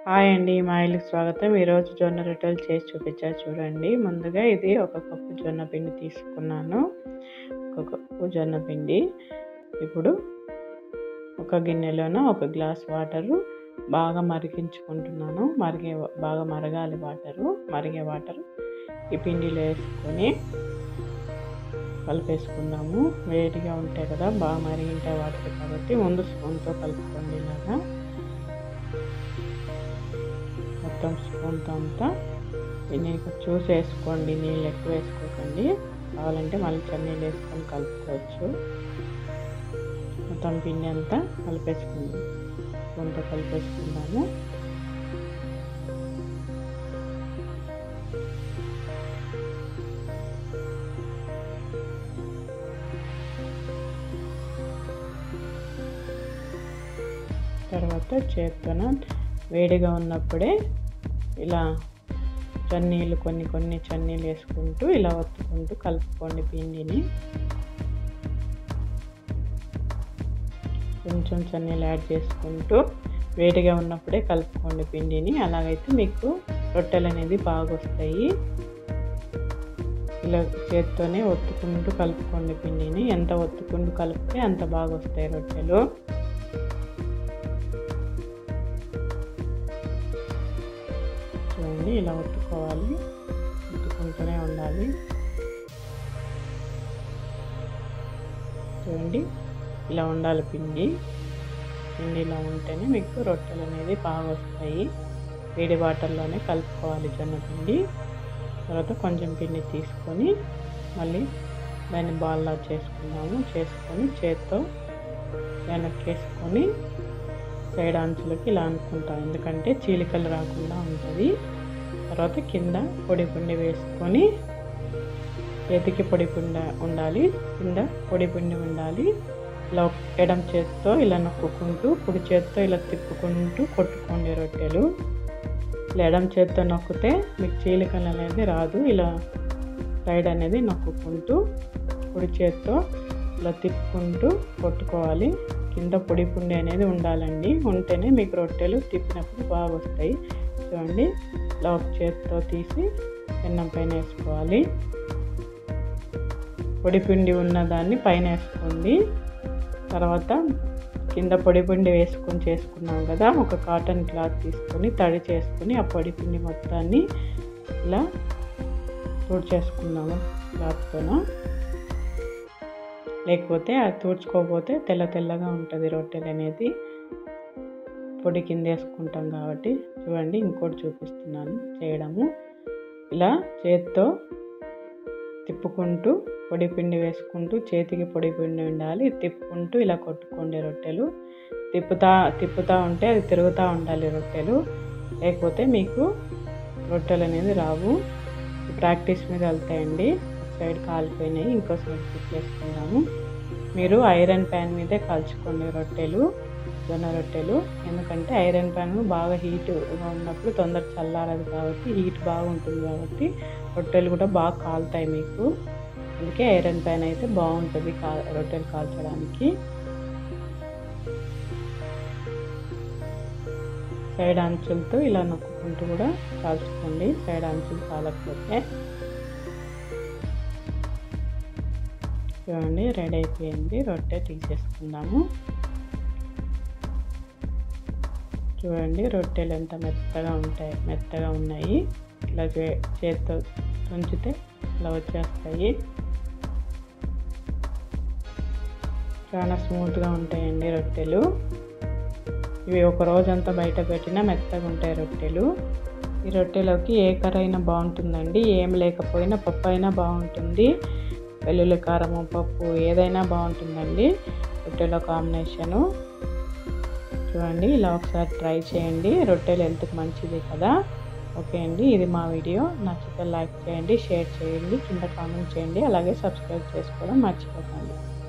hi అండి మా ఇల్లుకి స్వాగతం ఈరోజు జొన్న రొట్టెలు చేసి చూపించా చూడండి ముందుగా ఇది ఒక కప్పు జొన్న పిండి తీసుకున్నాను ఒక కప్పు జొన్న పిండి ఇప్పుడు ఒక గిన్నెలోన ఒక గ్లాస్ వాటరు బాగా మరిగించుకుంటున్నాను మరిగే బాగా మరగాలి వాటరు మరిగే వాటరు ఈ పిండిలో వేసుకొని కలిపేసుకుందాము వేడిగా ఉంటాయి కదా బాగా మరిగింటాయి వాటర్ కాబట్టి ముందు స్పూన్తో కలుపుకోండి ఇలాగా మొత్తం స్పూన్తో అంతా నీకు చూసి వేసుకోండి నీళ్ళు ఎక్కువ వేసుకోకండి కావాలంటే మళ్ళీ చన్నీళ్ళు వేసుకొని కలుపుకోవచ్చు మొత్తం పిండి అంతా కలిపేసుకుందాం స్పూన్తో కలిపేసుకుందాము తర్వాత చేత్తోన వేడిగా ఉన్నప్పుడే ఇలా చన్నీళ్ళు కొన్ని కొన్ని చన్నీళ్ళు వేసుకుంటూ ఇలా ఒత్తుకుంటూ కలుపుకోండి పిండిని కొంచెం చన్నీళ్ళు యాడ్ చేసుకుంటూ వేడిగా ఉన్నప్పుడే కలుపుకోండి పిండిని అలాగైతే మీకు రొట్టెలు అనేది బాగా వస్తాయి ఇలా చేత్తోనే ఒత్తుకుంటూ కలుపుకోండి పిండిని ఎంత ఒత్తుకుంటూ కలిపితే అంత బాగా వస్తాయి రొట్టెలు చూడండి ఇలా ఒత్తుకోవాలి ఒత్తుకుంటూనే ఉండాలి చూడండి ఇలా ఉండాలి పిండి పిండి ఇలా ఉంటేనే మీకు రొట్టెలు అనేది బాగా వస్తాయి వేడి వాటర్లోనే కలుపుకోవాలి జొన్న పిండి తర్వాత కొంచెం పిండి తీసుకొని మళ్ళీ దాన్ని బాల్లా చేసుకున్నాము చేసుకొని చేత్తో వెనక్కేసుకొని సైడ్ అంచులకి ఇలా అనుకుంటాం ఎందుకంటే చీలికలు రాకుండా ఉంటుంది తర్వాత కింద పొడి పిండి వేసుకొని చేతికి పొడి పిండి ఉండాలి కింద పొడి పిండి ఉండాలి ఇలా ఎడం చేత్తో ఇలా నొక్కుంటూ కుడి చేత్తో ఇలా తిప్పుకుంటూ కొట్టుకోండి రొట్టెలు ఇలా ఎడం చేత్తో నొక్కితే మీకు చీలికలు అనేది రాదు ఇలా సైడ్ అనేది నొక్కుంటూ కుడి చేత్తో ఇలా తిప్పుకుంటూ కొట్టుకోవాలి కింద పొడి పుండి అనేది ఉండాలండి ఉంటేనే మీకు రొట్టెలు తిప్పినప్పుడు బాగా వస్తాయి చూడండి ఇలా ఒక చేతితో తీసి పెన్నం పైన వేసుకోవాలి పొడి పిండి ఉన్నదాన్ని పైన వేసుకోండి తర్వాత కింద పొడి పిండి వేసుకొని చేసుకున్నాం కదా ఒక కాటన్ క్లాత్ తీసుకొని తడి చేసుకొని ఆ పొడి పిండి మొత్తాన్ని ఇలా తుడిచేసుకున్నాము క్లాత్తోన లేకపోతే అది తుడుచుకోకపోతే తెల్ల తెల్లగా ఉంటుంది రొట్టెలు అనేది పొడి కింద వేసుకుంటాం కాబట్టి చూడండి ఇంకోటి చూపిస్తున్నాను చేయడము ఇలా చేత్తో తిప్పుకుంటూ పొడి పిండి వేసుకుంటూ చేతికి పొడి పిండి ఉండాలి తిప్పుకుంటూ ఇలా కొట్టుకోండి రొట్టెలు తిప్పుతా తిప్పుతూ ఉంటే అది తిరుగుతూ ఉండాలి రొట్టెలు లేకపోతే మీకు రొట్టెలు అనేది రావు ప్రాక్టీస్ మీద వెళ్తాయండి సైడ్ కాలిపోయినాయి ఇంకో సైడ్ తిప్పేసుకున్నాము మీరు ఐరన్ ప్యాన్ మీదే కాల్చుకోండి రొట్టెలు జొన్న రొట్టెలు ఎందుకంటే ఐరన్ ప్యాన్ బాగా హీట్గా ఉన్నప్పుడు తొందర చల్లారదు కాబట్టి హీట్ బాగుంటుంది కాబట్టి రొట్టెలు కూడా బాగా కాలుతాయి మీకు అందుకే ఐరన్ ప్యాన్ అయితే బాగుంటుంది కా రొట్టెలు కాల్చడానికి సైడ్ అంచులతో ఇలా నొక్కుంటూ కూడా కాల్చుకోండి సైడ్ అంచులు కాలకపోతే చూడండి రెడీ అయిపోయింది రొట్టె తీసేసుకుందాము చూడండి రొట్టెలు ఎంత మెత్తగా ఉంటాయి మెత్తగా ఉన్నాయి ఇలా చేత్తో తుంచితే ఇలా వచ్చేస్తాయి చాలా స్మూత్గా ఉంటాయండి రొట్టెలు ఇవి ఒక రోజంతా బయట పెట్టినా మెత్తగా ఉంటాయి రొట్టెలు ఈ రొట్టెలోకి ఏ కర్ర అయినా బాగుంటుందండి ఏం లేకపోయినా పప్పు అయినా బాగుంటుంది వెల్లుల్లి కారము పప్పు ఏదైనా బాగుంటుందండి రొట్టెలో కాంబినేషను చూడండి ఇలా ఒకసారి ట్రై చేయండి రొట్టెలు హెల్త్కి మంచిది కదా ఓకే అండి ఇది మా వీడియో నచ్చితే లైక్ చేయండి షేర్ చేయండి కింద కామెంట్ చేయండి అలాగే సబ్స్క్రైబ్ చేసుకోవడం మర్చిపోకండి